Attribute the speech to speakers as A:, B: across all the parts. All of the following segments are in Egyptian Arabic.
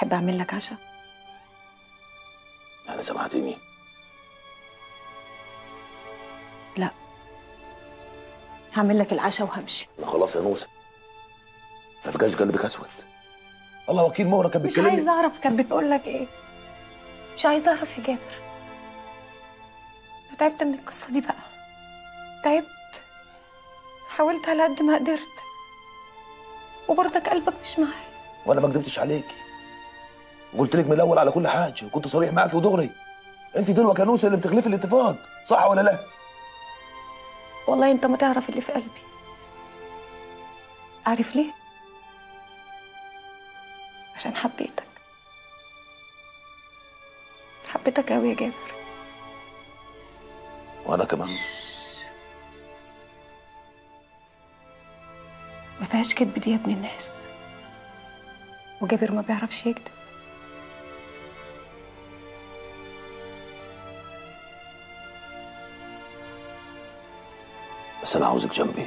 A: تحب اعمل لك عشاء
B: يعني سمعتني
A: لا هعمل لك العشاء وهمشي
B: ما خلاص يا نوسه ما تبقاش قلبك اسود الله وكيل مهره كان
A: مش
B: بيتكلمني
A: عايزه اعرف كانت بتقول لك ايه مش عايزه اعرف يا جابر أنا تعبت من القصه دي بقى تعبت حاولت على قد ما قدرت وبرضك قلبك مش معايا
B: وانا ما كدبتش عليكي وقلت لك من الاول على كل حاجه وكنت صريح معاكي ودغري انت دول كنوسه اللي بتخلفي الاتفاق صح ولا لا
A: والله انت ما تعرف اللي في قلبي عارف ليه عشان حبيتك حبيتك قوي يا جابر
B: وانا كمان
A: ما فيهاش كدب دي يا ابن الناس وجابر ما بيعرفش يكذب
B: بس انا عاوزك جنبي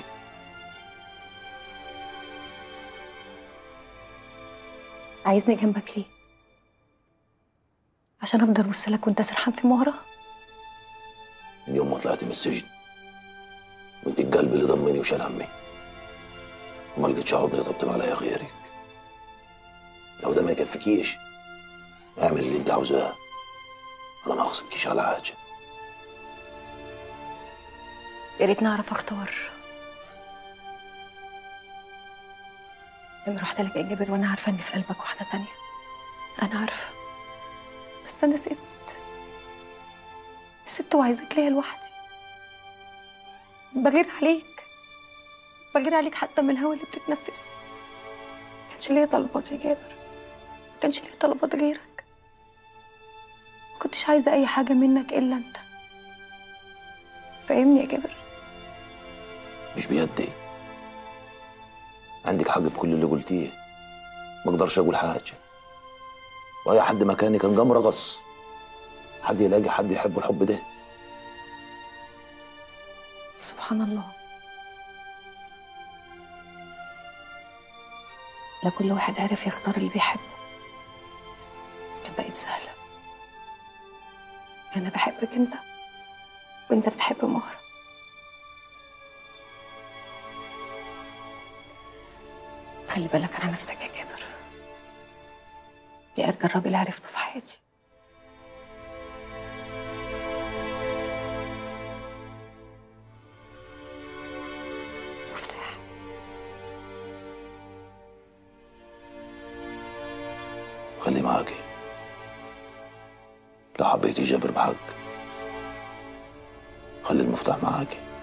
A: عايزني جنبك ليه عشان افضل ابص لك وانت سرحان في مهره
B: من يوم ما طلعت من السجن وانت القلب اللي ضمني وشال همي وما لقيتش عضو يطبطب عليا غيرك لو ده ما يكفيكيش اعمل اللي انت عاوزاه انا ما اخصكيش على حاجه
A: يا ريتني اعرف اختار لما رحت لك يا جابر وانا عارفه ان في قلبك واحده تانية انا عارفه بس انا ست ست وعايزاك ليا لوحدي بغير عليك بغير عليك حتى من الهوا اللي بتتنفسه ما كانش ليا طلبات يا جابر ما كانش ليا طلبات غيرك ما كنتش عايزه اي حاجه منك الا انت فاهمني يا جابر
B: مش بيدي عندك حق في كل اللي قلتيه ما اقدرش اقول حاجه واي حد مكاني كان قام رقص حد يلاقي حد يحب الحب ده
A: سبحان الله لا كل واحد عرف يختار اللي بيحبه كانت بقت سهلة أنا بحبك أنت وأنت بتحب مهرة خلي بالك على نفسك يا جابر دي أرجى راجل عرفته في حياتي مفتاح
B: خلي معاكي لو حبيتي جابر بحق خلي المفتاح معاكي